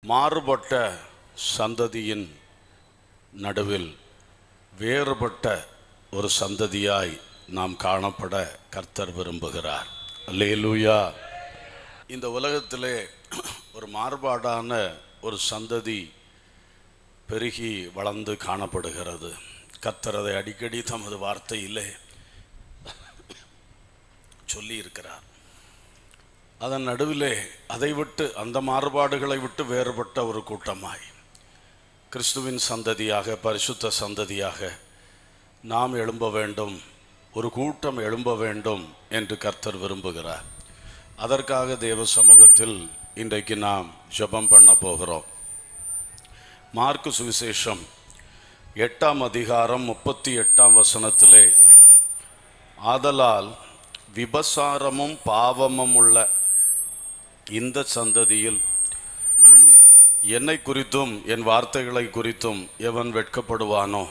மாறுபட்ட சந்ததியின் நடுவில் வேறுபட்ட ஒரு சந்ததியாய் நாம் காணப்பட கர்த்தர் விரும்புகிறார் அல்லேலூயா இந்த உலகத்திலே ஒரு மாறுபாடான ஒரு சந்ததி பெருகி வளர்ந்து காணப்படுகிறது கர்த்தர் அதை அடிக்கடி தமது வார்த்தையிலே சொல்லி இருக்கிறார் அதன் நடுவிலே அதை விட்டு அந்த மாறுபாடுகளை விட்டு வேறுபட்ட ஒரு கூட்டமாய் கிறிஸ்துவின் சந்ததியாக பரிசுத்த சந்ததியாக நாம் எழும்ப வேண்டும் ஒரு கூட்டம் எழும்ப வேண்டும் என்று கர்த்தர் விரும்புகிறார் அதற்காக தேவ சமூகத்தில் இன்றைக்கு நாம் ஜெபம் பண்ண போகிறோம் மார்க்கு சுவிசேஷம் எட்டாம் அதிகாரம் முப்பத்தி எட்டாம் வசனத்திலே ஆதலால் விபசாரமும் பாவமும் உள்ள இந்த சந்ததியில் என்னை குறித்தும் என் வார்த்தைகளை குறித்தும் எவன் வெட்கப்படுவானோ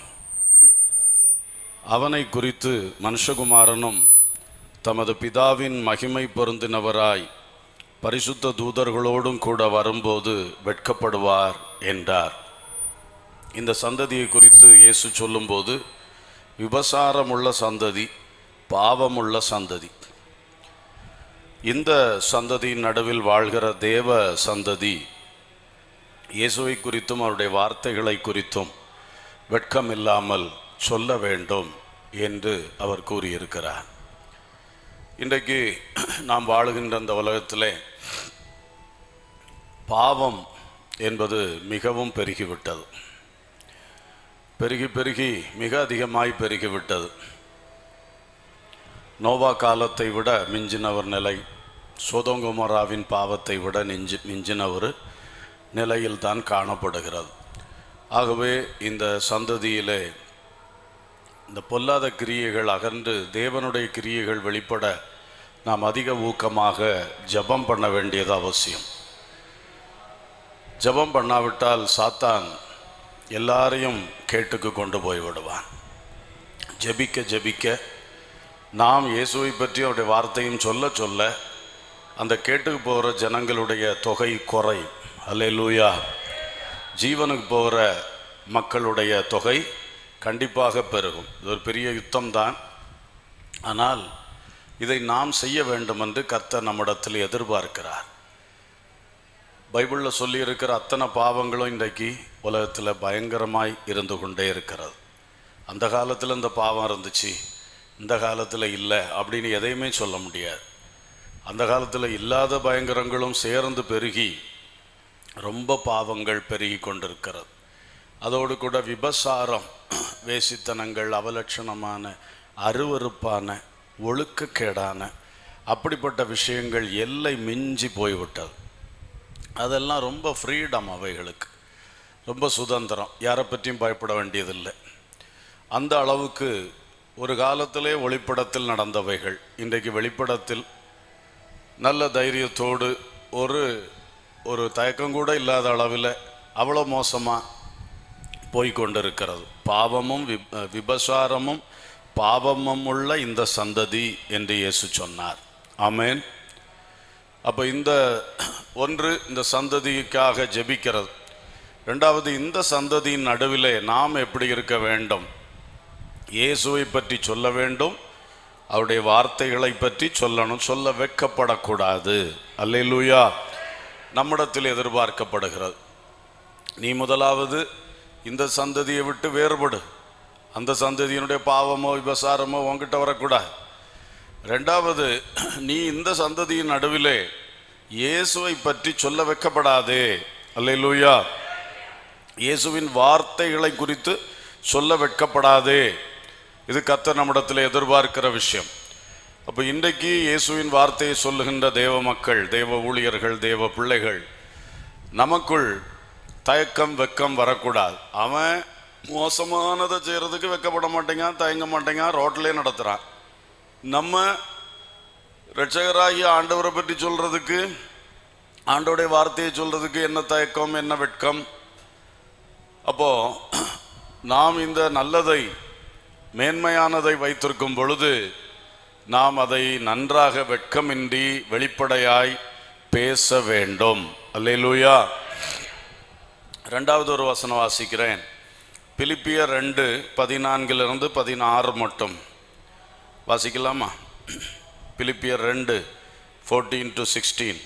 அவனை குறித்து மனுஷகுமாரனும் தமது பிதாவின் மகிமை பொருந்தினவராய் பரிசுத்த தூதர்களோடும் கூட வரும்போது வெட்கப்படுவார் என்றார் இந்த சந்ததியை குறித்து இயேசு சொல்லும்போது விபசாரமுள்ள சந்ததி பாவமுள்ள சந்ததி இந்த சந்ததியின் நடுவில் வாழ்கிற தேவ சந்ததி இயேசுவை குறித்தும் அவருடைய வார்த்தைகளை குறித்தும் வெட்கம் இல்லாமல் சொல்ல வேண்டும் என்று அவர் கூறியிருக்கிறார் இன்றைக்கு நாம் வாழுகின்ற அந்த உலகத்திலே பாவம் என்பது மிகவும் பெருகிவிட்டது பெருகி பெருகி மிக அதிகமாய் பெருகிவிட்டது நோவா காலத்தை விட மிஞ்சின ஒரு நிலை சோதோங்குமராவின் பாவத்தை விட நெஞ்சு மிஞ்சின ஒரு நிலையில் தான் காணப்படுகிறது ஆகவே இந்த சந்ததியிலே இந்த பொல்லாத கிரியைகள் அகன்று தேவனுடைய கிரியைகள் வெளிப்பட நாம் அதிக ஊக்கமாக ஜெபம் பண்ண வேண்டியது அவசியம் ஜெபம் பண்ணாவிட்டால் சாத்தான் எல்லாரையும் கேட்டுக்கு கொண்டு போய் விடுவான் ஜெபிக்க ஜெபிக்க நாம் இயேசுவை பற்றி அவருடைய வார்த்தையும் சொல்ல சொல்ல அந்த கேட்டுக்கு போகிற ஜனங்களுடைய தொகை குறை அல்லேலூயா ஜீவனுக்கு போகிற மக்களுடைய தொகை கண்டிப்பாக பெருகும் இது ஒரு பெரிய யுத்தம்தான் ஆனால் இதை நாம் செய்ய வேண்டும் என்று கர்த்தர் நம்மிடத்தில் எதிர்பார்க்கிறார் பைபிளில் சொல்லியிருக்கிற அத்தனை பாவங்களும் இன்றைக்கு உலகத்தில் பயங்கரமாய் இருந்து கொண்டே இருக்கிறது அந்த காலத்தில் இந்த பாவம் இருந்துச்சு இந்த காலத்தில் இல்லை அப்படின்னு எதையுமே சொல்ல முடியாது அந்த காலத்தில் இல்லாத பயங்கரங்களும் சேர்ந்து பெருகி ரொம்ப பாவங்கள் பெருகி கொண்டிருக்கிறது அதோடு கூட விபசாரம் வேசித்தனங்கள் அவலட்சணமான அருவறுப்பான ஒழுக்கக்கேடான அப்படிப்பட்ட விஷயங்கள் எல்லை மிஞ்சி போய்விட்டது அதெல்லாம் ரொம்ப ஃப்ரீடம் அவைகளுக்கு ரொம்ப சுதந்திரம் யாரை பற்றியும் பயப்பட வேண்டியதில்லை அந்த அளவுக்கு ஒரு காலத்திலே ஒளிப்படத்தில் நடந்தவைகள் இன்றைக்கு வெளிப்படத்தில் நல்ல தைரியத்தோடு ஒரு ஒரு தயக்கம் கூட இல்லாத அளவில் அவ்வளோ மோசமாக போய்கொண்டிருக்கிறது பாவமும் விப் விபசாரமும் பாவமும் உள்ள இந்த சந்ததி என்று இயேசு சொன்னார் ஆமேன் அப்போ இந்த ஒன்று இந்த சந்ததிக்காக ஜெபிக்கிறது ரெண்டாவது இந்த சந்ததியின் நடுவிலே நாம் எப்படி இருக்க வேண்டும் இயேசுவை பற்றி சொல்ல வேண்டும் அவருடைய வார்த்தைகளை பற்றி சொல்லணும் சொல்ல வெட்கப்படக்கூடாது அல்லேலூயா நம்மிடத்தில் எதிர்பார்க்கப்படுகிறது நீ முதலாவது இந்த சந்ததியை விட்டு வேறுபடு அந்த சந்ததியினுடைய பாவமோ விபசாரமோ உங்ககிட்ட வரக்கூடாது ரெண்டாவது நீ இந்த சந்ததியின் நடுவிலே இயேசுவை பற்றி சொல்ல வைக்கப்படாதே அல்லேலூயா இயேசுவின் வார்த்தைகளை குறித்து சொல்ல வெட்கப்படாதே இது கத்த நம்மிடத்தில் எதிர்பார்க்கிற விஷயம் அப்போ இன்றைக்கு இயேசுவின் வார்த்தையை சொல்லுகின்ற தேவ மக்கள் தேவ ஊழியர்கள் தேவ பிள்ளைகள் நமக்குள் தயக்கம் வெக்கம் வரக்கூடாது அவன் மோசமானதை செய்கிறதுக்கு வெக்கப்பட மாட்டேங்க தயங்க மாட்டேங்க ரோட்லேயே நடத்துகிறான் நம்ம ரட்சகராகிய ஆண்டவரை பற்றி சொல்கிறதுக்கு ஆண்டோடைய வார்த்தையை சொல்கிறதுக்கு என்ன தயக்கம் என்ன வெட்கம் அப்போ நாம் இந்த நல்லதை மேன்மையானதை வைத்திருக்கும் பொழுது நாம் அதை நன்றாக வெட்கமின்றி வெளிப்படையாய் பேச வேண்டும் அல்லேலூயா ரெண்டாவது ஒரு வசனம் வாசிக்கிறேன் பிலிப்பியர் ரெண்டு பதினான்கிலிருந்து பதினாறு மட்டும் வாசிக்கலாமா பிலிப்பியர் ரெண்டு ஃபோர்டீன் டு சிக்ஸ்டீன்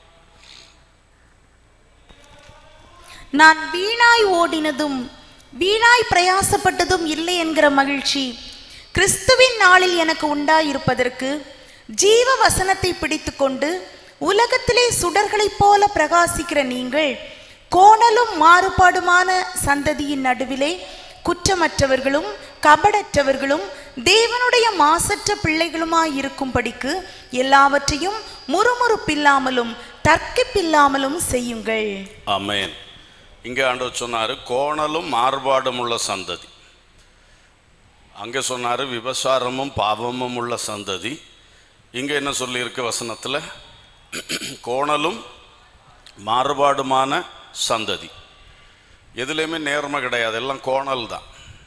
நான் வீணாய் ஓடினதும் வீணாய் பிரயாசப்பட்டதும் இல்லை என்கிற மகிழ்ச்சி கிறிஸ்துவின் நாளில் எனக்கு உண்டாயிருப்பதற்கு ஜீவ வசனத்தை பிடித்துக்கொண்டு உலகத்திலே சுடர்களைப் போல பிரகாசிக்கிற நீங்கள் கோணலும் மாறுபாடுமான சந்ததியின் நடுவிலே குற்றமற்றவர்களும் கபடற்றவர்களும் தேவனுடைய மாசற்ற பிள்ளைகளுமாய் இருக்கும்படிக்கு எல்லாவற்றையும் முறுமுறுப்பில்லாமலும் தர்க்கிப்பில்லாமலும் செய்யுங்கள் ஆமென் இங்கே ஆண்டவர் சொன்னார் கோணலும் மாறுபாடும் உள்ள சந்ததி அங்கே சொன்னார் விபசாரமும் பாவமும் உள்ள சந்ததி இங்கே என்ன சொல்லியிருக்கு வசனத்தில் கோணலும் மாறுபாடுமான சந்ததி எதுலேயுமே நேர்மை கிடையாது எல்லாம் கோணல் தான்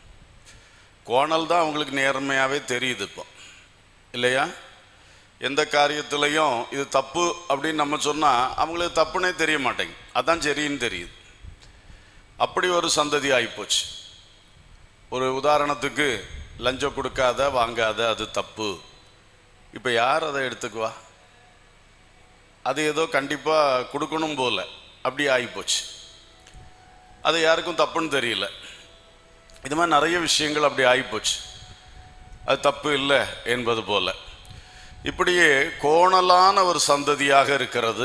கோணல் தான் அவங்களுக்கு நேர்மையாகவே தெரியுது இப்போ இல்லையா எந்த காரியத்திலையும் இது தப்பு அப்படின்னு நம்ம சொன்னால் அவங்களுக்கு தப்புனே தெரிய மாட்டேங்குது அதான் சரின்னு தெரியுது அப்படி ஒரு சந்ததி ஆகிப்போச்சு ஒரு உதாரணத்துக்கு லஞ்சம் கொடுக்காத வாங்காத அது தப்பு இப்போ யார் அதை எடுத்துக்குவா அது ஏதோ கண்டிப்பாக கொடுக்கணும் போல அப்படி ஆகிப்போச்சு அது யாருக்கும் தப்புன்னு தெரியல இது மாதிரி நிறைய விஷயங்கள் அப்படி ஆகிப்போச்சு அது தப்பு இல்லை என்பது போல இப்படியே கோணலான ஒரு சந்ததியாக இருக்கிறது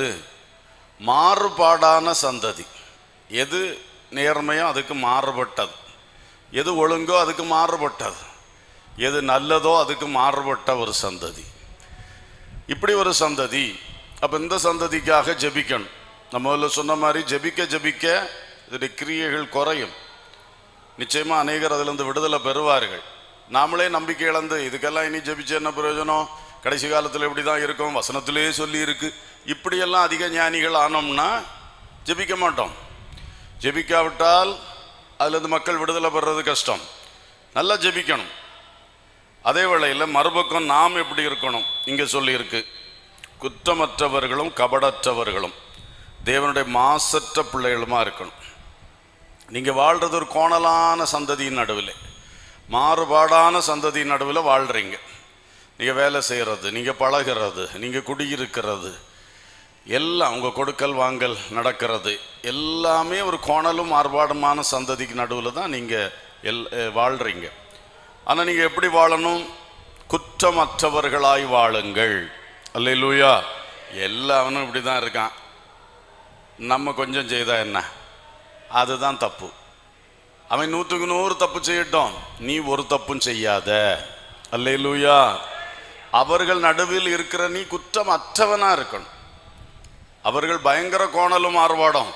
மாறுபாடான சந்ததி எது நேர்மையோ அதுக்கு மாறுபட்டது எது ஒழுங்கோ அதுக்கு மாறுபட்டது எது நல்லதோ அதுக்கு மாறுபட்ட ஒரு சந்ததி இப்படி ஒரு சந்ததி அப்போ இந்த சந்ததிக்காக ஜெபிக்கணும் நம்ம முதல்ல சொன்ன மாதிரி ஜெபிக்க ஜெபிக்க இதனுடைய கிரியைகள் குறையும் நிச்சயமாக அநேகர் அதிலிருந்து விடுதலை பெறுவார்கள் நாமளே நம்பிக்கை இழந்து இதுக்கெல்லாம் இனி ஜெபிச்சு என்ன பிரயோஜனம் கடைசி காலத்தில் இப்படி தான் இருக்கும் வசனத்திலேயே சொல்லி இருக்கு இப்படியெல்லாம் அதிக ஞானிகள் ஆனோம்னா ஜெபிக்க மாட்டோம் ஜெபிக்காவிட்டால் அதுலேருந்து மக்கள் விடுதலை பெறுறது கஷ்டம் நல்லா ஜெபிக்கணும் அதே வேளையில் மறுபக்கம் நாம் எப்படி இருக்கணும் இங்கே சொல்லியிருக்கு குற்றமற்றவர்களும் கபடற்றவர்களும் தேவனுடைய மாசற்ற பிள்ளைகளுமா இருக்கணும் நீங்கள் வாழ்கிறது ஒரு கோணலான சந்ததியின் நடுவில் மாறுபாடான சந்ததியின் நடுவில் வாழ்கிறீங்க நீங்கள் வேலை செய்கிறது நீங்கள் பழகிறது நீங்கள் குடியிருக்கிறது எல்லாம் உங்கள் கொடுக்கல் வாங்கல் நடக்கிறது எல்லாமே ஒரு கோணலும் மாறுபாடுமான சந்ததிக்கு நடுவில் தான் நீங்கள் எல் அஹ் வாழ்கிறீங்க ஆனால் நீங்கள் எப்படி வாழணும் குற்றமற்றவர்களாய் வாழுங்கள் அல்லேலூயா எல்லாவனும் இப்படி தான் இருக்கான் நம்ம கொஞ்சம் செய்தா என்ன அதுதான் தப்பு அவன் நூற்றுக்கு நூறு தப்பு செய்யட்டும் நீ ஒரு தப்பும் செய்யாத அல்லேலூயா அவர்கள் நடுவில் இருக்கிற நீ குற்றம் அற்றவனா இருக்கணும் அவர்கள் பயங்கர கோணலும் மாறுபாடும்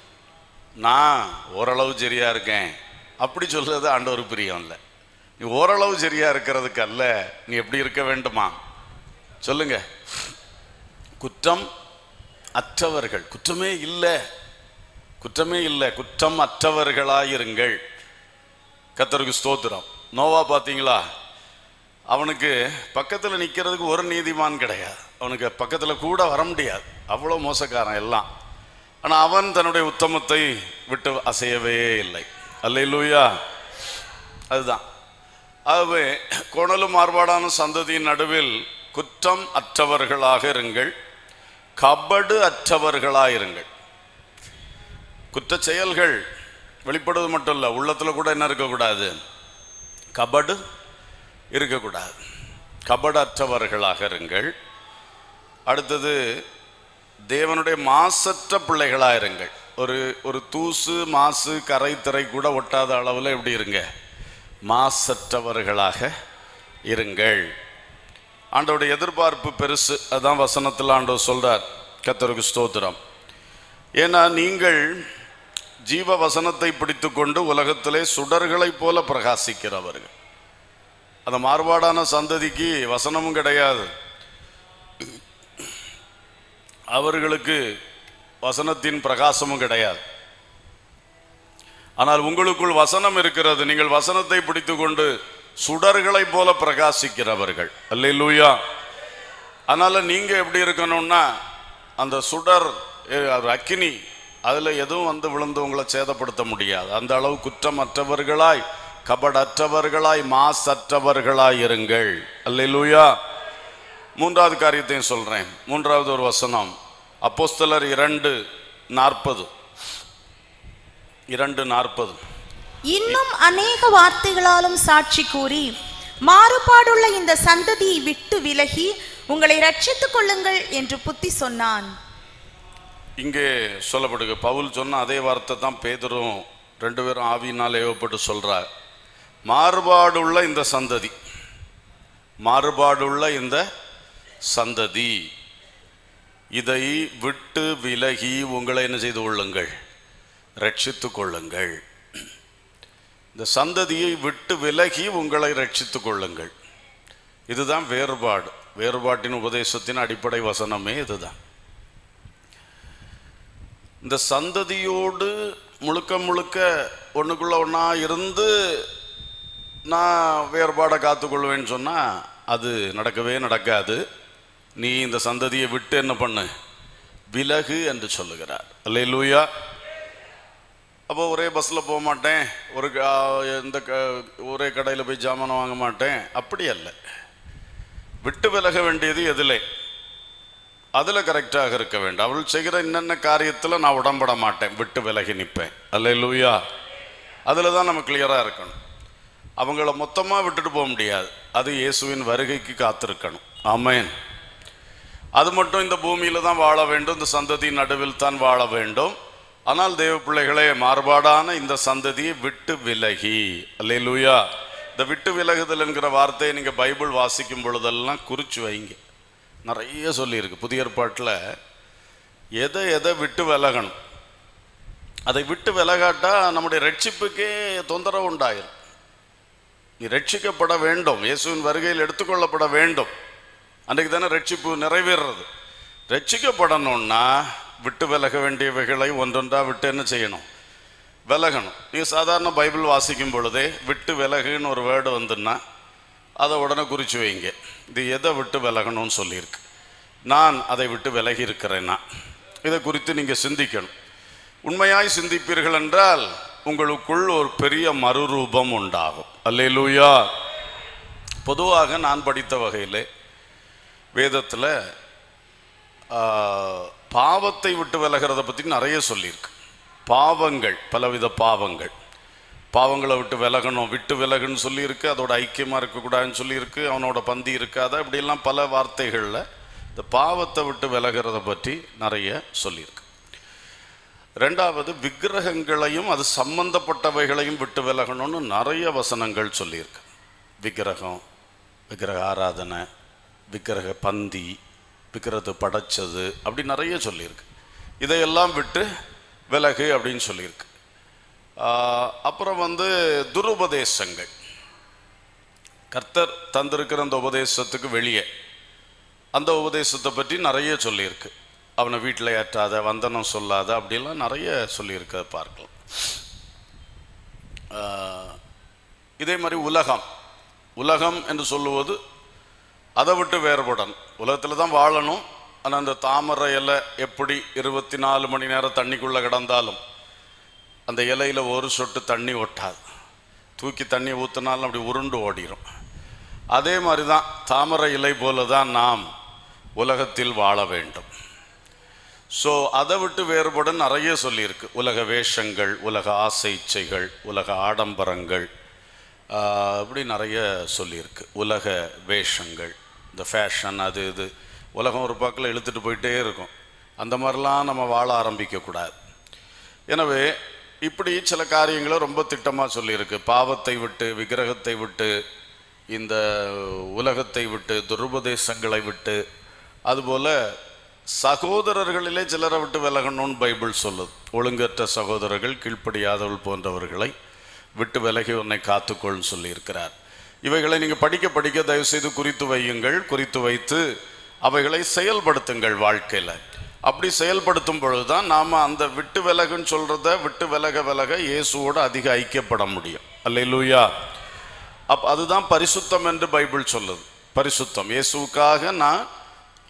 நான் ஓரளவு சரியா இருக்கேன் அப்படி சொல்றது ஆண்டவர் பிரியம் இல்லை நீ ஓரளவு சரியா இருக்கிறதுக்கு அல்ல நீ எப்படி இருக்க வேண்டுமா சொல்லுங்க குற்றம் அற்றவர்கள் குற்றமே இல்லை குற்றமே இல்லை குற்றம் அற்றவர்களாயிருங்கள் கத்தருக்கு ஸ்தோத்திரம் நோவா பார்த்தீங்களா அவனுக்கு பக்கத்தில் நிற்கிறதுக்கு ஒரு நீதிமான் கிடையாது அவனுக்கு பக்கத்தில் கூட வர முடியாது அவ்வளோ மோசக்காரன் எல்லாம் ஆனால் அவன் தன்னுடைய உத்தமத்தை விட்டு அசையவே இல்லை அல்லையிலூயா அதுதான் ஆகவே கொணலும் மாறுபாடான சந்ததியின் நடுவில் குற்றம் அற்றவர்களாக இருங்கள் கபடு அற்றவர்களாயிருங்கள் குற்ற செயல்கள் வெளிப்படுவது மட்டும் இல்லை உள்ளத்தில் கூட என்ன இருக்கக்கூடாது கபடு இருக்கக்கூடாது கபடு அற்றவர்களாக இருங்கள் அடுத்தது தேவனுடைய மாசற்ற பிள்ளைகளாக இருங்கள் ஒரு ஒரு தூசு மாசு கரை திரை கூட ஒட்டாத அளவில் எப்படி இருங்க மாசற்றவர்களாக இருங்கள் ஆண்டோடைய எதிர்பார்ப்பு பெருசு அதான் வசனத்தில் ஆண்டவர் சொல்றார் கத்தருக்கு ஸ்தோத்திரம் ஏன்னா நீங்கள் ஜீவ வசனத்தை பிடித்துக்கொண்டு உலகத்திலே சுடர்களைப் போல பிரகாசிக்கிறவர்கள் அந்த மாறுபாடான சந்ததிக்கு வசனமும் கிடையாது அவர்களுக்கு வசனத்தின் பிரகாசமும் கிடையாது ஆனால் உங்களுக்குள் வசனம் இருக்கிறது நீங்கள் வசனத்தை பிடித்துக்கொண்டு சுடர்களைப் போல பிரகாசிக்கிறவர்கள் அல்லேலூயா அதனால நீங்க எப்படி இருக்கணும்னா அந்த சுடர் எ, அது அக்கினி அதில் எதுவும் வந்து விழுந்து உங்களை சேதப்படுத்த முடியாது அந்த அளவு குற்றமற்றவர்களாய் கபடற்றவர்களாய் மாசற்றவர்களாய் இருங்கள் அல்லேலூயா மூன்றாவது காரியத்தையும் சொல்றேன் மூன்றாவது ஒரு வசனம் அப்போஸ்தலர் இரண்டு நாற்பது இரண்டு நாற்பது இன்னும் அநேக வார்த்தைகளாலும் சாட்சி கூறி மாறுபாடுள்ள இந்த சந்ததியை விட்டு விலகி உங்களை ரட்சித்துக் கொள்ளுங்கள் என்று புத்தி சொன்னான் இங்கே சொல்லப்படுது பவுல் சொன்ன அதே வார்த்தை தான் பேதரும் ரெண்டு பேரும் ஆவியினால் ஏவப்பட்டு சொல்றார் மாறுபாடுள்ள இந்த சந்ததி மாறுபாடுள்ள இந்த சந்ததி இதை விட்டு விலகி உங்களை என்ன செய்து கொள்ளுங்கள் ரட்சித்துக் கொள்ளுங்கள் இந்த சந்ததியை விட்டு விலகி உங்களை ரட்சித்துக் கொள்ளுங்கள் இதுதான் வேறுபாடு வேறுபாட்டின் உபதேசத்தின் அடிப்படை வசனமே இதுதான் இந்த சந்ததியோடு முழுக்க முழுக்க ஒண்ணுக்குள்ள ஒண்ணா இருந்து நான் வேறுபாடை காத்துக்கொள்வேன்னு சொன்னா அது நடக்கவே நடக்காது நீ இந்த சந்ததியை விட்டு என்ன பண்ணு விலகு என்று சொல்லுகிறார் அல்லேலூயா அப்போ ஒரே பஸ்ஸில் போக மாட்டேன் ஒரு க- இந்த க ஒரே கடையில் போய் ஜாமான் வாங்க மாட்டேன் அப்படி அல்ல விட்டு விலக வேண்டியது எதிலே அதில் கரெக்டாக இருக்க வேண்டும் அவள் செய்கிற என்னென்ன காரியத்தில் நான் உடம்பட மாட்டேன் விட்டு விலகி நிற்பேன் அல்ல லூயா அதில் தான் நம்ம கிளியராக இருக்கணும் அவங்கள மொத்தமாக விட்டுட்டு போக முடியாது அது இயேசுவின் வருகைக்கு காத்திருக்கணும் ஆமென் அது மட்டும் இந்த பூமியில் தான் வாழ வேண்டும் இந்த சந்ததி நடுவில் தான் வாழ வேண்டும் ஆனால் தேவ பிள்ளைகளே மாறுபாடான இந்த சந்ததியை விட்டு விலகி அல்லேலூயா இந்த விட்டு விலகுதல் என்கிற வார்த்தையை நீங்கள் பைபிள் வாசிக்கும் பொழுதெல்லாம் குறிச்சு வைங்க நிறைய சொல்லியிருக்கு புதிய ஏற்பாட்டில் எதை எதை விட்டு விலகணும் அதை விட்டு விலகாட்டா நம்முடைய ரட்சிப்புக்கே தொந்தரவு உண்டாயிரும் நீ ரட்சிக்கப்பட வேண்டும் இயேசுவின் வருகையில் எடுத்துக்கொள்ளப்பட வேண்டும் அன்றைக்கு தானே ரட்சிப்பு நிறைவேறுறது ரட்சிக்கப்படணும்னா விட்டு விலக வேண்டியவைகளை ஒன்றொன்றா விட்டு என்ன செய்யணும் விலகணும் நீ சாதாரண பைபிள் வாசிக்கும் பொழுதே விட்டு விலகுன்னு ஒரு வேர்டு வந்துன்னா அதை உடனே குறித்து வைங்க இது எதை விட்டு விலகணும்னு சொல்லியிருக்கு நான் அதை விட்டு விலகி இருக்கிறேன்னா இதை குறித்து நீங்கள் சிந்திக்கணும் உண்மையாய் சிந்திப்பீர்கள் என்றால் உங்களுக்குள் ஒரு பெரிய மறுரூபம் உண்டாகும் அல்லேலூயா பொதுவாக நான் படித்த வகையில் வேதத்தில் பாவத்தை விட்டு விலகிறத பற்றி நிறைய சொல்லியிருக்கு பாவங்கள் பலவித பாவங்கள் பாவங்களை விட்டு விலகணும் விட்டு விலகுன்னு சொல்லியிருக்கு அதோட ஐக்கியமாக இருக்கக்கூடாதுன்னு சொல்லியிருக்கு அவனோட பந்தி இருக்காத இப்படியெல்லாம் பல வார்த்தைகளில் இந்த பாவத்தை விட்டு விலகிறத பற்றி நிறைய சொல்லியிருக்கு ரெண்டாவது விக்கிரகங்களையும் அது சம்பந்தப்பட்டவைகளையும் விட்டு விலகணும்னு நிறைய வசனங்கள் சொல்லியிருக்கு விக்கிரகம் விக்கிரக ஆராதனை விக்கிரக பந்தி விக்கிரகத்தை படைச்சது அப்படி நிறைய சொல்லியிருக்கு இதையெல்லாம் விட்டு விலகு அப்படின்னு சொல்லியிருக்கு ஆஹ் அப்புறம் வந்து துருபதேசங்கள் கர்த்தர் தந்திருக்கிற அந்த உபதேசத்துக்கு வெளியே அந்த உபதேசத்தை பற்றி நிறைய சொல்லியிருக்கு அவனை வீட்டில் ஏற்றாத வந்தனம் சொல்லாத அப்படிலாம் நிறைய சொல்லியிருக்கு அதை பார்க்கலாம் ஆஹ் இதே மாதிரி உலகம் உலகம் என்று சொல்லுவது அதை விட்டு வேறுபடணும் உலகத்தில் தான் வாழணும் ஆனால் அந்த தாமரை இலை எப்படி இருபத்தி நாலு மணி நேரம் தண்ணிக்குள்ளே கிடந்தாலும் அந்த இலையில் ஒரு சொட்டு தண்ணி ஒட்டாது தூக்கி தண்ணி ஊற்றினாலும் அப்படி உருண்டு ஓடிரும் அதே மாதிரி தான் தாமரை இலை போல தான் நாம் உலகத்தில் வாழ வேண்டும் ஸோ அதை விட்டு வேறுபட நிறைய சொல்லியிருக்கு உலக வேஷங்கள் உலக ஆசை இச்சைகள் உலக ஆடம்பரங்கள் ஆஹ், இப்படி நிறைய சொல்லியிருக்கு உலக வேஷங்கள் இந்த ஃபேஷன் அது இது உலகம் ஒரு பக்கம் இழுத்துட்டு போயிட்டே இருக்கும் அந்த மாதிரிலாம் நம்ம வாழ ஆரம்பிக்கக்கூடாது எனவே இப்படி சில காரியங்களை ரொம்ப திட்டமாக சொல்லியிருக்கு பாவத்தை விட்டு விக்கிரகத்தை விட்டு இந்த உலகத்தை விட்டு துருபதேசங்களை விட்டு அதுபோல சகோதரர்களிலே சிலரை விட்டு விலகணும்னு பைபிள் சொல்லுது ஒழுங்கற்ற சகோதரர்கள் கீழ்ப்படியாதவள் போன்றவர்களை விட்டு விலகி உன்னை காத்துக்கொள்னு சொல்லியிருக்கிறார் இவைகளை நீங்கள் படிக்க படிக்க தயவுசெய்து குறித்து வையுங்கள் குறித்து வைத்து அவைகளை செயல்படுத்துங்கள் வாழ்க்கையில் அப்படி செயல்படுத்தும் பொழுது தான் நாம் அந்த விட்டு விலகுன்னு சொல்கிறத விட்டு விலக விலக இயேசுவோடு அதிக ஐக்கியப்பட முடியும் அல்லேலூயா அப் அதுதான் பரிசுத்தம் என்று பைபிள் சொல்லுது பரிசுத்தம் இயேசுவுக்காக நான்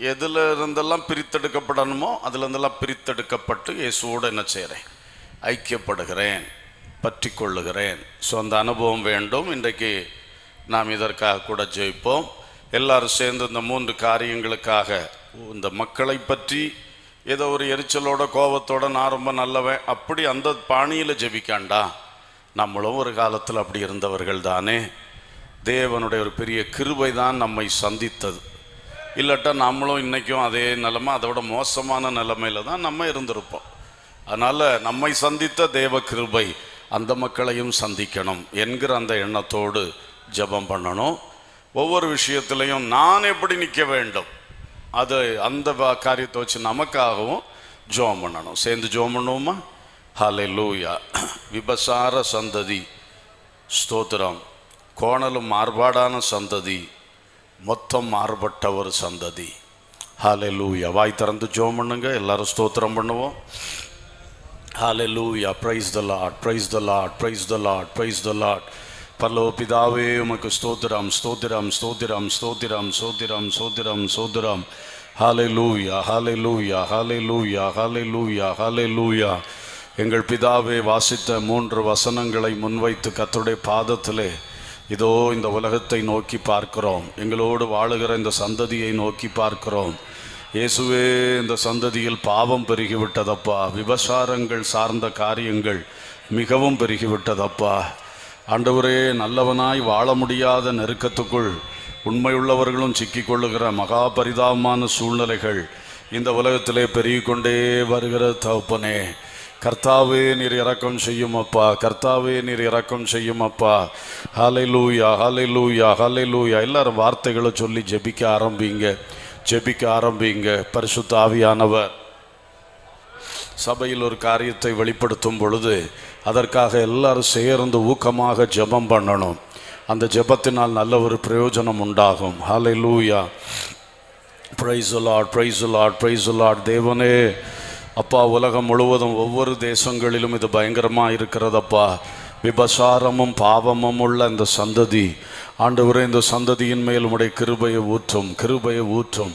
எதில் இருந்தெல்லாம் பிரித்தெடுக்கப்படணுமோ அதுல இருந்தெல்லாம் பிரித்தெடுக்கப்பட்டு இயேசுவோடு என்ன செய்கிறேன் ஐக்கியப்படுகிறேன் பற்றி கொள்ளுகிறேன் ஸோ அந்த அனுபவம் வேண்டும் இன்றைக்கு நாம் இதற்காக கூட ஜெயிப்போம் எல்லாரும் சேர்ந்து இந்த மூன்று காரியங்களுக்காக இந்த மக்களை பற்றி ஏதோ ஒரு எரிச்சலோட கோபத்தோட நான் ரொம்ப நல்லவன் அப்படி அந்த பாணியில் ஜெபிக்காண்டா நம்மளும் ஒரு காலத்தில் அப்படி இருந்தவர்கள் தானே தேவனுடைய ஒரு பெரிய கிருபை தான் நம்மை சந்தித்தது இல்லாட்டா நம்மளும் இன்றைக்கும் அதே நிலைமை அதோட மோசமான நிலைமையில தான் நம்ம இருந்திருப்போம் அதனால் நம்மை சந்தித்த தேவ கிருபை அந்த மக்களையும் சந்திக்கணும் என்கிற அந்த எண்ணத்தோடு ஜெபம் பண்ணணும் ஒவ்வொரு விஷயத்திலையும் நான் எப்படி நிற்க வேண்டும் அது அந்த வ- காரியத்தை வச்சு நமக்காகவும் ஜோம் பண்ணணும் சேர்ந்து ஜோம் பண்ணுவோமா ஹலே லூயா விபசார சந்ததி ஸ்தோத்திரம் கோணலும் மாறுபாடான சந்ததி மொத்தம் மாறுபட்ட ஒரு சந்ததி ஹாலே லூயா வாய் திறந்து ஜோம் பண்ணுங்க எல்லாரும் ஸ்தோத்திரம் பண்ணுவோம் ஹாலே லூயா praise the Lord praise the Lord praise the Lord praise the Lord பல்லோ பிதாவே உமக்கு ஸ்தோத்திரம் ஸ்தோத்திரம் ஸ்தோத்திரம் ஸ்தோத்திரம் ஸ்தோத்திரம் ஸ்தோத்திரம் ஸ்தோத்திரம் ஹாலே லூயா ஹாலே லூயா ஹாலே லூயா ஹாலே லூயா ஹாலே லூயா எங்கள் பிதாவே வாசித்த மூன்று வசனங்களை முன்வைத்து கர்த்தருடைய பாதத்திலே இதோ இந்த உலகத்தை நோக்கி பார்க்கிறோம் எங்களோடு வாழுகிற இந்த சந்ததியை நோக்கி பார்க்கிறோம் இயேசுவே இந்த சந்ததியில் பாவம் பெருகிவிட்டதப்பா விபசாரங்கள் சார்ந்த காரியங்கள் மிகவும் பெருகிவிட்டதப்பா ஆண்டவரே நல்லவனாய் வாழ முடியாத நெருக்கத்துக்குள் உண்மையுள்ளவர்களும் சிக்கிக்கொள்ளுகிற மகா பரிதாபமான சூழ்நிலைகள் இந்த உலகத்திலே பெருகிக்கொண்டே வருகிற தகப்பனே கர்த்தாவே நீர் இரக்கம் செய்யும் அப்பா கர்த்தாவே நீர் இரக்கம் செய்யும் அப்பா ஹாலை லூயா ஹாலை லூயா ஹாலை லூயா எல்லாரும் வார்த்தைகளை சொல்லி ஜெபிக்க ஆரம்பிங்க ஜெபிக்க ஆரம்பிங்க பரிசுத்த ஆவியானவர் சபையில் ஒரு காரியத்தை வெளிப்படுத்தும் பொழுது அதற்காக எல்லாரும் சேர்ந்து ஊக்கமாக ஜெபம் பண்ணணும் அந்த ஜெபத்தினால் நல்ல ஒரு பிரயோஜனம் உண்டாகும் ஹாலை லூயா praise Lord praise Lord praise Lord தேவனே அப்பா உலகம் முழுவதும் ஒவ்வொரு தேசங்களிலும் இது பயங்கரமாக இருக்கிறதப்பா விபசாரமும் பாவமும் உள்ள இந்த சந்ததி ஆண்டவரே இந்த சந்ததியின் மேல் உடைய கிருபையை ஊற்றும் கிருபையை ஊற்றும்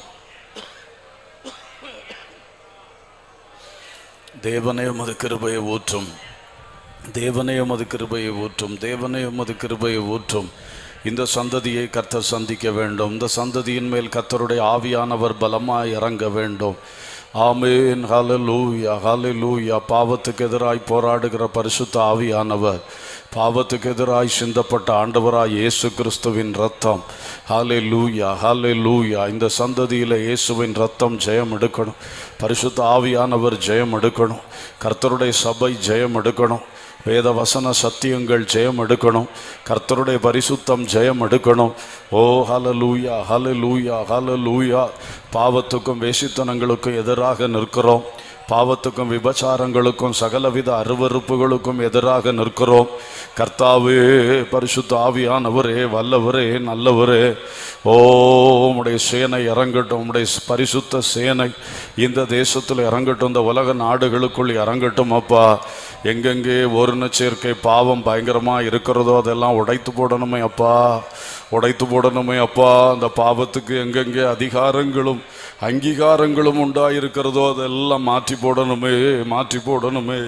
தேவனே உமது கிருபையை ஊற்றும் தேவனே உமது கிருபையை ஊற்றும் தேவனே உமது கிருபையை ஊற்றும் இந்த சந்ததியை கர்த்தர் சந்திக்க வேண்டும் இந்த சந்ததியின் மேல் கர்த்தருடைய ஆவியானவர் பலமாய் இறங்க வேண்டும் ஆமேன் ஹalleluya ஹalleluya பாவத்துக்கு எதிராய் போராடுகிற பரிசுத்த ஆவியானவர் பாவத்துக்கு எதிராய் சிந்தப்பட்ட ஆண்டவராய் இயேசு கிறிஸ்துவின் ரத்தம் ஹாலே லூயா ஹாலே லூயா இந்த சந்ததியில் இயேசுவின் ரத்தம் ஜெயம் எடுக்கணும் பரிசுத்த ஆவியானவர் ஜெயம் எடுக்கணும் கர்த்தருடைய சபை ஜெயம் எடுக்கணும் வேத வசன சத்தியங்கள் ஜெயம் எடுக்கணும் கர்த்தருடைய பரிசுத்தம் ஜெயம் எடுக்கணும் ஓ ஹalleluya ஹalleluya ஹalleluya பாவத்துக்கும் வேசித்தனங்களுக்கும் எதிராக நிற்கிறோம் பாவத்துக்கும் விபச்சாரங்களுக்கும் சகலவித அருவருப்புகளுக்கும் எதிராக நிற்கிறோம் கர்த்தாவே பரிசுத்த ஆவியானவரே வல்லவரே நல்லவரே ஓ உம்முடைய சேனை இறங்கட்டும் உம்முடைய பரிசுத்த சேனை இந்த தேசத்தில் இறங்கட்டும் இந்த உலக நாடுகளுக்குள் இறங்கட்டும் அப்பா எங்கெங்கே ஒரு சேர்க்கை பாவம் பயங்கரமாக இருக்கிறதோ அதெல்லாம் உடைத்து போடணுமே அப்பா உடைத்து போடணுமே அப்பா அந்த பாவத்துக்கு எங்கெங்கே அதிகாரங்களும் அங்கீகாரங்களும் உண்டாயிருக்கிறதோ அதெல்லாம் மாற்றி போடணுமே மாற்றி போடணுமே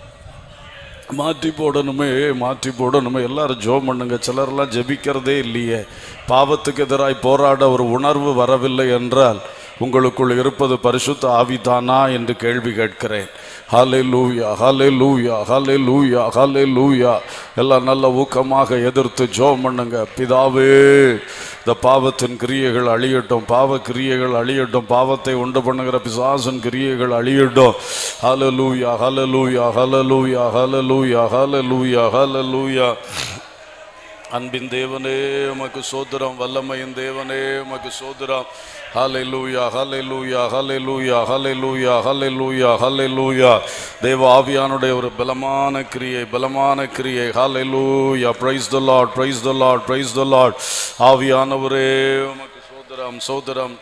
மாற்றி போடணுமே மாற்றி போடணுமே எல்லாரும் ஜோம் பண்ணுங்க சிலர்லாம் ஜெபிக்கிறதே இல்லையே பாவத்துக்கு எதிராய் போராட ஒரு உணர்வு வரவில்லை என்றால் உங்களுக்குள் இருப்பது பரிசுத்த ஆவிதானா என்று கேள்வி கேட்கிறேன் ஹாலே லூயா ஹாலே லூயா ஹாலே லூயா ஹாலே லூயா எல்லாம் நல்ல ஊக்கமாக எதிர்த்து ஜோம் பண்ணுங்க பிதாவே இந்த பாவத்தின் கிரியைகள் அழியட்டும் பாவ கிரியைகள் அழியட்டும் பாவத்தை உண்டு பண்ணுகிற பிசாசன் கிரியைகள் அழியட்டும் ஹalleluya ஹalleluya ஹalleluya ஹalleluya ஹalleluya ஹalleluya அன்பின் தேவனே உமக்கு சோதரம் வல்லமையின் தேவனே உமக்கு சோதரம் ஹalleluya ஹalleluya ஹalleluya ஹalleluya ஹalleluya ஹalleluya தேவ ஆவியானுடைய ஒரு பலமான கிரியை பலமான கிரியை ஹalleluya praise the lord praise the lord praise the lord ஆவியானவரே உமக்கு சோதரம் சோதரம்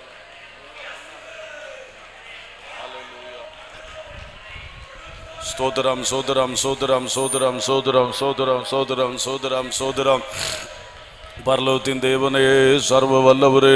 ஸ்தோத்திரம் சோதரம் சோதரம் சோதரம் சோதரம் சோதரம் சோதரம் சோதரம் சோதரம் பரலோகத்தின் தேவனே சர்வ வல்லவரே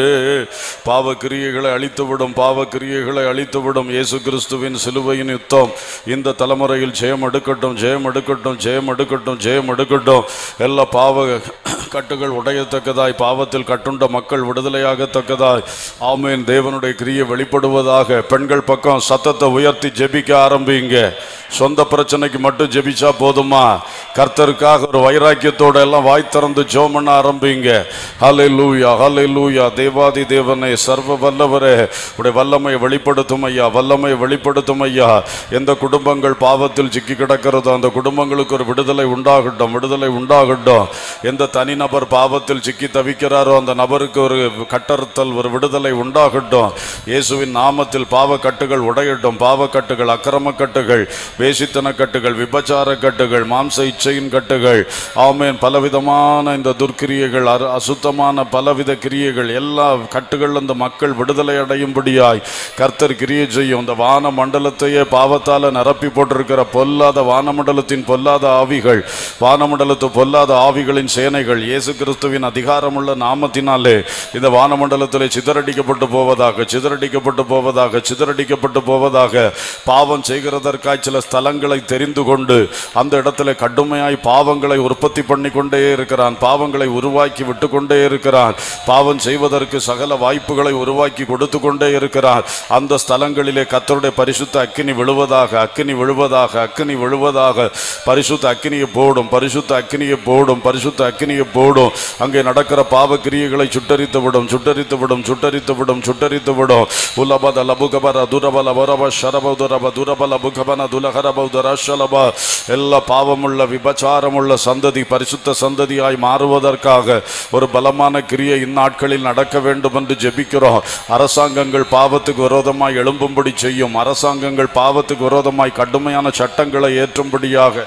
பாவ கிரியைகளை அழித்துவிடும் பாவ கிரியைகளை அழித்துவிடும் இயேசு கிறிஸ்துவின் சிலுவையின் யுத்தம் இந்த தலைமுறையில் ஜெயம் எடுக்கட்டும் ஜெயம் எடுக்கட்டும் ஜெயம் எடுக்கட்டும் ஜெயம் எடுக்கட்டும் எல்லா பாவ கட்டுகள் உடையத்தக்கதாய் பாவத்தில் கட்டுண்ட மக்கள் விடுதலையாகத்தக்கதாய் ஆமேன் தேவனுடைய கிரியை வெளிப்படுவதாக பெண்கள் பக்கம் சத்தத்தை உயர்த்தி ஜெபிக்க ஆரம்பிங்க சொந்த பிரச்சனைக்கு மட்டும் ஜெபிச்சா போதுமா கர்த்தருக்காக ஒரு வைராக்கியத்தோட எல்லாம் வாய் திறந்து ஜோம் பண்ண ஆரம்பிங்க ஹலே லூயா ஹலே லூயா தேவாதி தேவனே சர்வ வல்லவரே உடைய வல்லமையை வெளிப்படுத்தும் ஐயா வல்லமையை வெளிப்படுத்தும் ஐயா எந்த குடும்பங்கள் பாவத்தில் சிக்கி கிடக்கிறதோ அந்த குடும்பங்களுக்கு ஒரு விடுதலை உண்டாகட்டும் விடுதலை உண்டாகட்டும் எந்த தனிநபர் பாவத்தில் சிக்கி தவிக்கிறாரோ அந்த நபருக்கு ஒரு கட்டறுத்தல் ஒரு விடுதலை உண்டாகட்டும் இயேசுவின் நாமத்தில் பாவ கட்டுகள் உடையட்டும் பாவ கட்டுகள் அக்கிரம கட்டுகள் வேசித்தன கட்டுகள் விபச்சார கட்டுகள் மாம்ச இச்சையின் கட்டுகள் ஆமேன் பலவிதமான இந்த துர்க்கிரியைகள் அரு- அசுத்தமான பலவித கிரியைகள் எல்லா கட்டுகள் அந்த மக்கள் விடுதலை அடையும்படியாய் கர்த்தர் கிரியை செய்யும் இந்த வான மண்டலத்தையே பாவத்தால நிரப்பி போட்டிருக்கிற பொல்லாத வானமண்டலத்தின் பொல்லாத ஆவிகள் வானமண்டலத்து பொல்லாத ஆவிகளின் சேனைகள் இயேசு கிறிஸ்துவின் அதிகாரமுள்ள நாமத்தினாலே இந்த வானமண்டலத்திலே சிதறடிக்கப்பட்டு போவதாக சிதறடிக்கப்பட்டு போவதாக சிதறடிக்கப்பட்டு போவதாக பாவம் செய்கிறதற்காய் சில ஸ்தலங்களை தெரிந்து கொண்டு அந்த இடத்துல கடுமையாய் பாவங்களை உற்பத்தி பண்ணி கொண்டே இருக்கிறான் பாவங்களை உருவாக்கி விட்டு கொண்டே இருக்கிறான் பாவம் செய்வதற்கு சகல வாய்ப்புகளை உருவாக்கி கொடுத்து கொண்டே இருக்கிறான் அந்த ஸ்தலங்களிலே கத்தருடைய பரிசுத்த அக்கினி விழுவதாக அக்கினி விழுவதாக அக்கினி விழுவதாக பரிசுத்த அக்கினியை போடும் பரிசுத்த அக்கினியை போடும் பரிசுத்த அக்கினியை போடும் அங்கே நடக்கிற பாவ கிரியைகளை சுட்டரித்து விடும் சுட்டரித்து விடும் சுட்டரித்து விடும் சுட்டரித்து விடும் உலபத லபுகபர துரபல வரப ஷரப துரப துரபல புகபன துலகரப துரஷலப எல்லா பாவமுள்ள விபச்சாரமுள்ள சந்ததி பரிசுத்த சந்ததியாய் மாறுவதற்காக ஒரு பலமான கிரியை இந்நாட்களில் நடக்க வேண்டும் என்று ஜெபிக்கிறோம் அரசாங்கங்கள் பாவத்துக்கு விரோதமாய் எழும்பும்படி செய்யும் அரசாங்கங்கள் பாவத்துக்கு விரோதமாய் கடுமையான சட்டங்களை ஏற்றும்படியாக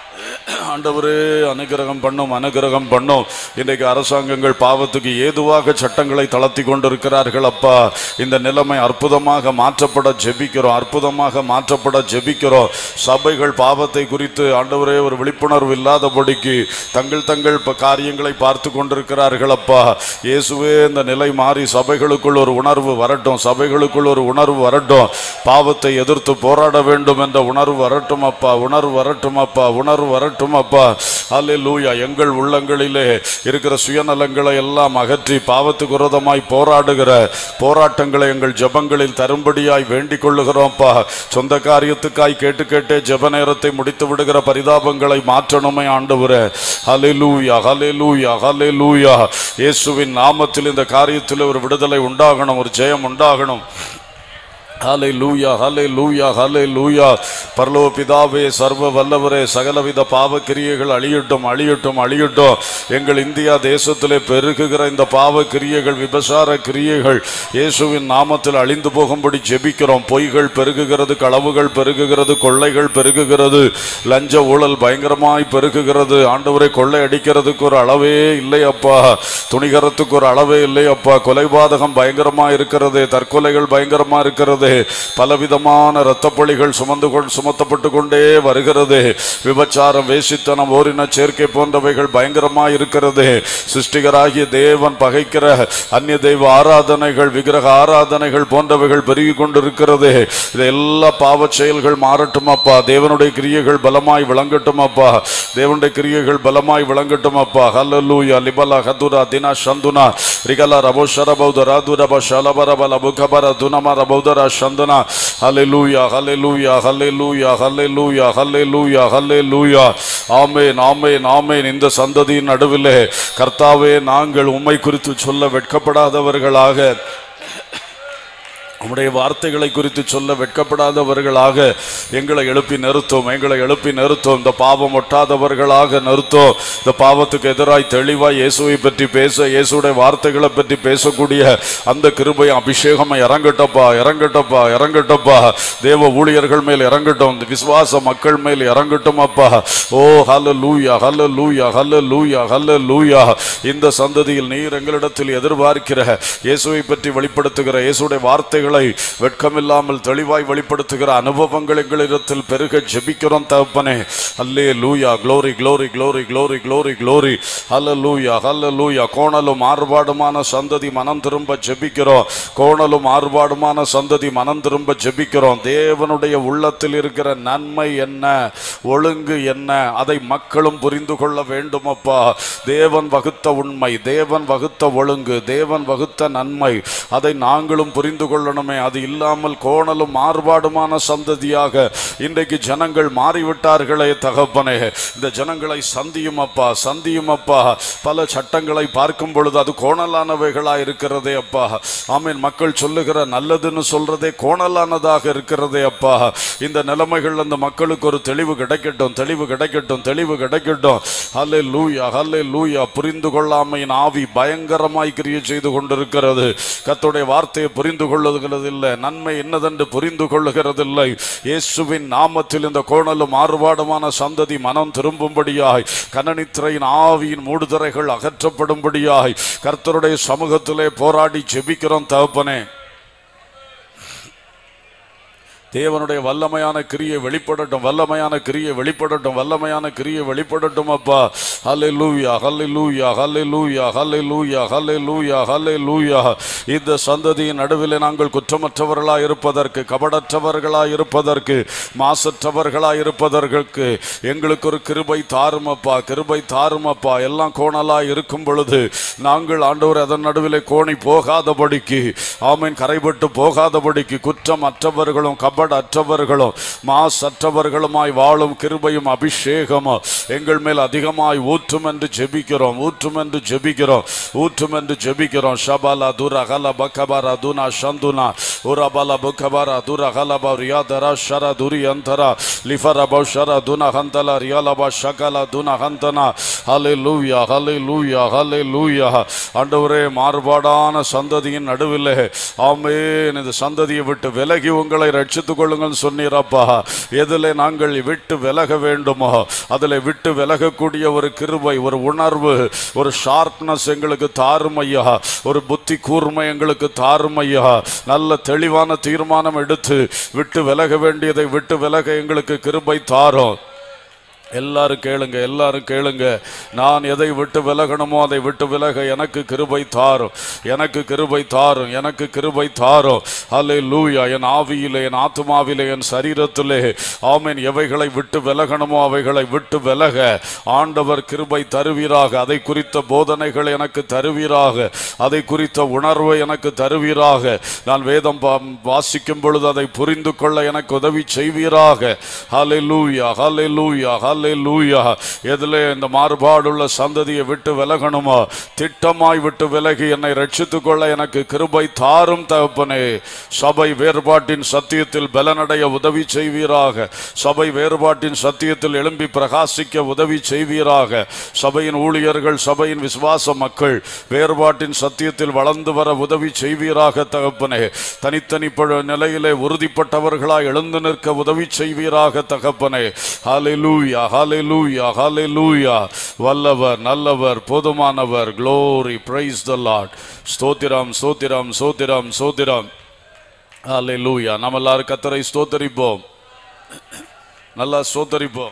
ஆண்டவரே அனுகிரகம் பண்ணும் அனுகிரகம் பண்ணும் இன்றைக்கு அரசாங்கங்கள் பாவத்துக்கு ஏதுவாக சட்டங்களை தளர்த்தி கொண்டிருக்கிறார்கள் அப்பா இந்த நிலைமை அற்புதமாக மாற்றப்பட ஜெபிக்கிறோம் அற்புதமாக மாற்றப்பட ஜெபிக்கிறோம் சபைகள் பாவத்தை குறித்து ஆண்டவரே ஒரு விழிப்புணர்வு இல்லாதபடிக்கு தங்கள் தங்கள் ப- காரியங்களை பார்த்து கொண்டிருக்கிறார்கள் அப்பா இயேசுவே இந்த நிலை மாறி சபைகளுக்குள் ஒரு உணர்வு வரட்டும் சபைகளுக்குள் ஒரு உணர்வு வரட்டும் பாவத்தை எதிர்த்து போராட வேண்டும் என்ற உணர்வு வரட்டும் அப்பா உணர்வு வரட்டும் அப்பா உணர்வு வரட்டும் அப்பா அல்லேலூயா எங்கள் உள்ளங்களிலே இருக்கிற சுயநலங்களை எல்லாம் அகற்றி பாவத்துக்கு விரோதமாய் போராடுகிற போராட்டங்களை எங்கள் ஜெபங்களில் தரும்படியாய் வேண்டிக் கொள்ளுகிறோம்ப்பா சொந்த காரியத்துக்காய் கேட்டு கேட்டே ஜெப நேரத்தை முடித்து விடுகிற பரிதாபங்களை மாற்றணுமே ஆண்டவரே ஹalleluya ஹalleluya ஹalleluya இயேசுவின் நாமத்தில் இந்த காரியத்தில் ஒரு விடுதலை உண்டாகணும் ஒரு ஜெயம் உண்டாகணும் ஹலே லூயா ஹலே லூயா ஹலே லூயா பரலோக பிதாவே சர்வ வல்லவரே சகலவித பாவ கிரியைகள் அழியட்டும் அழியட்டும் அழியட்டும் எங்கள் இந்தியா தேசத்திலே பெருகுகிற இந்த பாவ கிரியைகள் விபசார கிரியைகள் இயேசுவின் நாமத்தில் அழிந்து போகும்படி ஜெபிக்கிறோம் பொய்கள் பெருகுகிறது களவுகள் பெருகுகிறது கொள்ளைகள் பெருகுகிறது லஞ்ச ஊழல் பயங்கரமாய் பெருகுகிறது ஆண்டவரை கொள்ளை அடிக்கிறதுக்கு ஒரு அளவே இல்லை அப்பா துணிகரத்துக்கு ஒரு அளவே இல்லை அப்பா கொலைபாதகம் பயங்கரமா இருக்கிறது தற்கொலைகள் பயங்கரமா இருக்கிறது பலவிதமான இரத்தப்பழிகள் சுமந்து கொண்டு சுமத்தப்பட்டு கொண்டே வருகிறது விபச்சாரம் வேசித்தனம் ஓரின சேர்க்கை போன்றவைகள் பயங்கரமா இருக்கிறது சிருஷ்டிகராகிய தேவன் பகைக்கிற அந்நிய தெய்வ ஆராதனைகள் விக்கிரக ஆராதனைகள் போன்றவைகள் பெருகி கொண்டிருக்கிறது இது எல்லா பாவச் செயல்கள் மாறட்டும் அப்பா தேவனுடைய கிரியைகள் பலமாய் விளங்கட்டும் அப்பா தேவனுடைய கிரியைகள் பலமாய் விளங்கட்டும் அப்பா ஹல்லூயா லிபலா ஹதுரா தினா சந்துனா ரிகலா ரபோ ஷரபௌத ராதுரப ஷலபரப லபுகபர துனம ரபௌதர சந்தனா ஹல்லேலூயா ஹல்லேலூயா ஹல்லேலூயா ஹல்லேலூயா ஹல்லேலூயா ஹல்லேலூயா ஆமென் ஆமென் ஆமென் இந்த சந்ததியின் நடுவிலே கர்த்தாவே நாங்கள் உம்மை குறித்து சொல்ல வெட்கப்படாதவர்களாக உம்முடைய வார்த்தைகளை குறித்து சொல்ல வெட்கப்படாதவர்களாக எங்களை எழுப்பி நிறுத்தும் எங்களை எழுப்பி நிறுத்தும் இந்த பாவம் ஒட்டாதவர்களாக நிறுத்தும் இந்த பாவத்துக்கு எதிராய் தெளிவாய் இயேசுவை பற்றி பேச இயேசுடைய வார்த்தைகளை பற்றி பேசக்கூடிய அந்த கிருபை அபிஷேகம் இறங்கட்டப்பா இறங்கட்டப்பா இறங்கட்டப்பா தேவ ஊழியர்கள் மேல் இறங்கட்டும் இந்த விசுவாச மக்கள் மேல் இறங்கட்டும் அப்பா ஓ ஹல்ல லூயா ஹல்ல லூயா ஹல்ல லூயா ஹல்ல லூயா இந்த சந்ததியில் நீர் எங்களிடத்தில் எதிர்பார்க்கிற இயேசுவை பற்றி வெளிப்படுத்துகிற இயேசுடைய வார்த்தைகளை உண்மைகளை வெட்கமில்லாமல் தெளிவாய் வெளிப்படுத்துகிற அனுபவங்கள் எங்களிடத்தில் பெருக ஜெபிக்கிறோம் தகப்பனே அல்லே லூயா glory glory glory glory glory glory ஹல்ல லூயா ஹல்ல லூயா கோணலும் மாறுபாடுமான சந்ததி மனம் திரும்ப ஜெபிக்கிறோம் கோணலும் மாறுபாடுமான சந்ததி மனம் திரும்ப ஜெபிக்கிறோம் தேவனுடைய உள்ளத்தில் இருக்கிற நன்மை என்ன ஒழுங்கு என்ன அதை மக்களும் புரிந்து கொள்ள வேண்டும் அப்பா தேவன் வகுத்த உண்மை தேவன் வகுத்த ஒழுங்கு தேவன் வகுத்த நன்மை அதை நாங்களும் புரிந்து கொள்ளணுமே அது இல்லாமல் கோணலும் மாறுபாடுமான சந்ததியாக இன்றைக்கு ஜனங்கள் மாறிவிட்டார்களே தகப்பனே இந்த ஜனங்களை சந்தியும் அப்பா சந்தியும் அப்பா பல சட்டங்களை பார்க்கும் பொழுது அது கோணலானவைகளா இருக்கிறதே அப்பா ஆமீன் மக்கள் சொல்லுகிற நல்லதுன்னு சொல்றதே கோணலானதாக இருக்கிறதே அப்பா இந்த நிலைமைகள் அந்த மக்களுக்கு ஒரு தெளிவு கிடைக்கட்டும் தெளிவு கிடைக்கட்டும் தெளிவு கிடைக்கட்டும் ஹல்லே லூயா ஹல்லே லூயா புரிந்து கொள்ளாமையின் ஆவி பயங்கரமாய் கிரியை செய்து கொண்டிருக்கிறது கர்த்தருடைய வார்த்தையை புரிந்து கொள்ளுகிறதில்லை நன்மை என்னதென்று புரிந்து கொள்ளுகிறதில்லை இயேசுவின் நாமத்தில் இந்த கோணலும் மாறுபாடுமான சந்ததி மனம் திரும்பும்படியாய் கனனித்திரையின் ஆவியின் மூடுதரைகள் அகற்றப்படும்படியாய் கர்த்தருடைய சமூகத்திலே போராடி ஜெபிக்கிறோம் தகப்பனே தேவனுடைய வல்லமையான கிரியை வெளிப்படட்டும் வல்லமையான கிரியை வெளிப்படட்டும் வல்லமையான கிரியை வெளிப்படட்டும் அப்பா ஹல்லே லூயா ஹல்லே லூயா ஹல்லே லூயா ஹல்லே லூயா ஹல்லே லூயா ஹல்லே லூயா இந்த சந்ததியின் நடுவில் நாங்கள் குற்றமற்றவர்களாய் இருப்பதற்கு கபடற்றவர்களாய் இருப்பதற்கு மாசற்றவர்களாய் இருப்பதற்கு எங்களுக்கு ஒரு கிருபை தாருமப்பா கிருபை தாருமப்பா எல்லாம் கோணலாய் இருக்கும் பொழுது நாங்கள் ஆண்டவர் அதன் நடுவிலே கோணி போகாதபடிக்கு ஆமீன் கரைபட்டு போகாதபடிக்கு குற்றம் அற்றவர்களும் கபட அற்றவர்களும் மாசற்றவர்களுமாய் வாழும் கிருபையும் அபிஷேகமும் எங்கள் மேல் அதிகமாய் ஊற்றும் என்று ஜெபிக்கிறோம் ஊற்றும் என்று ஜெபிக்கிறோம் ஊற்றும் என்று ஜெபிக்கிறோம் ஷபாலா துர ஹல பக்கபாரா துனா சந்துனா உரபல புக்கபாரா துர ஹலபா ரியாதரா ஷர துரி அந்தரா லிஃபரபா ஷர துன ஹந்தல ரியாலபா ஷகல துன ஹந்தனா ஹலே லூயா ஹலே லூயா ஹலே லூயா ஆண்டவரே மாறுபாடான சந்ததியின் நடுவிலே ஆமேன் இந்த சந்ததியை விட்டு விலகி உங்களை ரட்சித்துக் கொள்ளுங்கள் சொன்னீரப்பா எதில் நாங்கள் விட்டு விலக வேண்டுமோ அதில் விட்டு விலகக்கூடிய ஒரு கிருபை ஒரு உணர்வு ஒரு ஷார்ப்னஸ் எங்களுக்கு தாரும் ஐயா ஒரு புத்தி கூர்மை எங்களுக்கு தாரும் ஐயா நல்ல தெளிவான தீர்மானம் எடுத்து விட்டு விலக வேண்டியதை விட்டு விலக எங்களுக்கு கிருபை தாரும் எல்லாரும் கேளுங்க எல்லாரும் கேளுங்க நான் எதை விட்டு விலகணுமோ அதை விட்டு விலக எனக்கு கிருபை தாரும் எனக்கு கிருபை தாரும் எனக்கு கிருபை தாரும் அல்லே லூயா என் ஆவியிலே என் ஆத்மாவிலே என் சரீரத்திலே ஆமீன் எவைகளை விட்டு விலகணுமோ அவைகளை விட்டு விலக ஆண்டவர் கிருபை தருவீராக அதை குறித்த போதனைகள் எனக்கு தருவீராக அதை குறித்த உணர்வை எனக்கு தருவீராக நான் வேதம் பா- வாசிக்கும் பொழுது அதை புரிந்து கொள்ள எனக்கு உதவி செய்வீராக ஹலே லூயா ஹலே லூயா ஹலே லூயா எதில் இந்த மாறுபாடுள்ள சந்ததியை விட்டு விலகணுமோ திட்டமாய் விட்டு விலகி என்னை ரட்சித்துக் கொள்ள எனக்கு கிருபை தாரும் தகப்பனே சபை வேறுபாட்டின் சத்தியத்தில் பலனடைய உதவி செய்வீராக சபை வேறுபாட்டின் சத்தியத்தில் எழும்பி பிரகாசிக்க உதவி செய்வீராக சபையின் ஊழியர்கள் சபையின் விசுவாச மக்கள் வேறுபாட்டின் சத்தியத்தில் வளர்ந்து வர உதவி செய்வீராக தகப்பனே தனித்தனி ப- நிலையிலே உறுதிப்பட்டவர்களாய் எழுந்து நிற்க உதவி செய்வீராக தகப்பனே ஹalleluya ஹalleluya ஹalleluya வல்லவர் நல்லவர் போதுமானவர் glory praise the lord ஸ்தோத்திரம் ஸ்தோத்திரம் ஸ்தோத்திரம் ஸ்தோத்திரம் ஹalleluya நம்ம எல்லாரும் கத்தரை ஸ்தோத்தரிப்போம் நல்லா ஸ்தோத்தரிப்போம்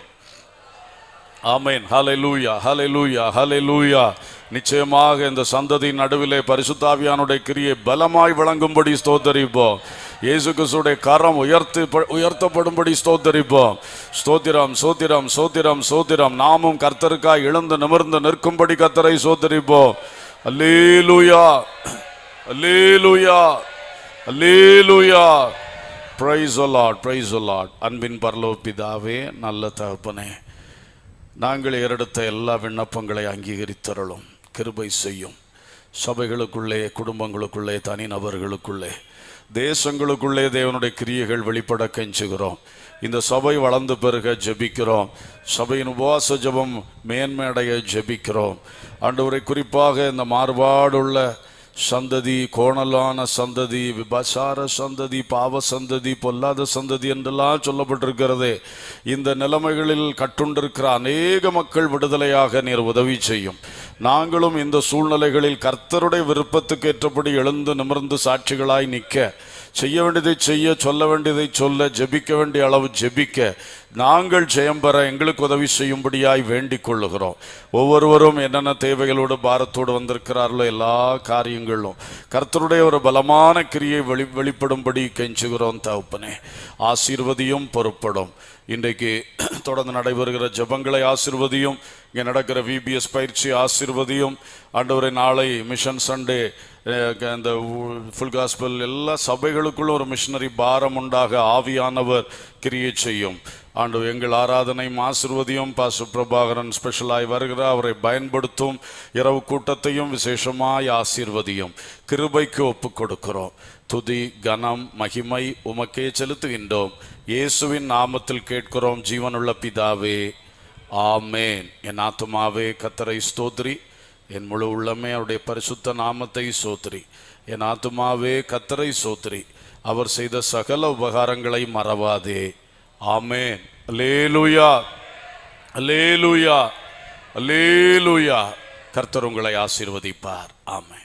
ஆமென் ஹalleluya ஹalleluya ஹalleluya நிச்சயமாக இந்த சந்ததியின் நடுவிலே பரிசுத்தாவியானுடைய கிரியை பலமாய் விளங்கும்படி ஸ்தோத்தரிப்போம் இயேசு கிறிஸ்துடைய கரம் உயர்த்து உயர்த்தப்படும்படி ஸ்தோத்தரிப்போம் ஸ்தோத்திரம் சோத்திரம் சோத்திரம் சோத்திரம் நாமும் கர்த்தருக்காய் எழுந்து நிமிர்ந்து நிற்கும்படி கர்த்தரை சோத்தரிப்போம் அல்லேலூயா அல்லேலூயா அல்லேலூயா பிரைஸ் லார்ட் பிரைஸ் லார்ட் அன்பின் பரலோக பிதாவே நல்ல தகப்பனே நாங்கள் ஏறெடுத்த எல்லா விண்ணப்பங்களை அங்கீகரித்தருளும் கிருபை செய்யும் சபைகளுக்குள்ளே குடும்பங்களுக்குள்ளே தனிநபர்களுக்குள்ளே தேசங்களுக்குள்ளே தேவனுடைய கிரியைகள் வெளிப்பட கெஞ்சுகிறோம் இந்த சபை வளர்ந்து பெருக ஜெபிக்கிறோம் சபையின் உபவாச ஜெபம் மேன்மையடைய ஜெபிக்கிறோம் ஆண்டவரை குறிப்பாக இந்த மாறுபாடுள்ள சந்ததி கோணலான சந்ததி விபசார சந்ததி பாவ சந்ததி பொல்லாத சந்ததி என்றெல்லாம் சொல்லப்பட்டிருக்கிறதே இந்த நிலைமைகளில் கட்டுண்டிருக்கிற அநேக மக்கள் விடுதலையாக நீர் உதவி செய்யும் நாங்களும் இந்த சூழ்நிலைகளில் கர்த்தருடைய விருப்பத்துக்கு ஏற்றபடி எழுந்து நிமிர்ந்து சாட்சிகளாய் நிற்க செய்ய வேண்டியதை செய்ய சொல்ல வேண்டியதை சொல்ல ஜெபிக்க வேண்டிய அளவு ஜெபிக்க நாங்கள் ஜெயம் பெற எங்களுக்கு உதவி செய்யும்படியாய் வேண்டிக் கொள்ளுகிறோம் ஒவ்வொருவரும் என்னென்ன தேவைகளோடு பாரத்தோடு வந்திருக்கிறார்களோ எல்லா காரியங்களும் கர்த்தருடைய ஒரு பலமான கிரியை வெளி வெளிப்படும்படி கெஞ்சுகிறோம் தகப்பனே ஆசீர்வதியும் பொறுப்படும் இன்றைக்கு தொடர்ந்து நடைபெறுகிற ஜெபங்களை ஆசீர்வதியும் இங்கே நடக்கிற விபிஎஸ் பயிற்சி ஆசீர்வதியும் ஆண்டவரை நாளை மிஷன் சண்டே அந்த ஃபுல் காஸ்பல் எல்லா சபைகளுக்குள்ளும் ஒரு மிஷனரி பாரம் உண்டாக ஆவியானவர் கிரியை செய்யும் ஆண்டு எங்கள் ஆராதனையும் ஆசிர்வதியும் பாசு பிரபாகரன் ஸ்பெஷலாய் வருகிறார் அவரை பயன்படுத்தும் இரவு கூட்டத்தையும் விசேஷமாய் ஆசீர்வதியும் கிருபைக்கு ஒப்பு கொடுக்கிறோம் துதி கனம் மகிமை உமக்கே செலுத்துகின்றோம் இயேசுவின் நாமத்தில் கேட்கிறோம் ஜீவனுள்ள பிதாவே ஆமேன் என் ஆத்துமாவே கத்தரை ஸ்தோத்ரி என் முழு உள்ளமே அவருடைய பரிசுத்த நாமத்தை சோத்ரி என் ஆத்துமாவே கத்தரை சோத்ரி அவர் செய்த சகல உபகாரங்களை மறவாதே ஆமேன் அல்லேலூயா அல்லேலூயா அல்லேலூயா கர்த்தர் உங்களை ஆசீர்வதிப்பார் ஆமென்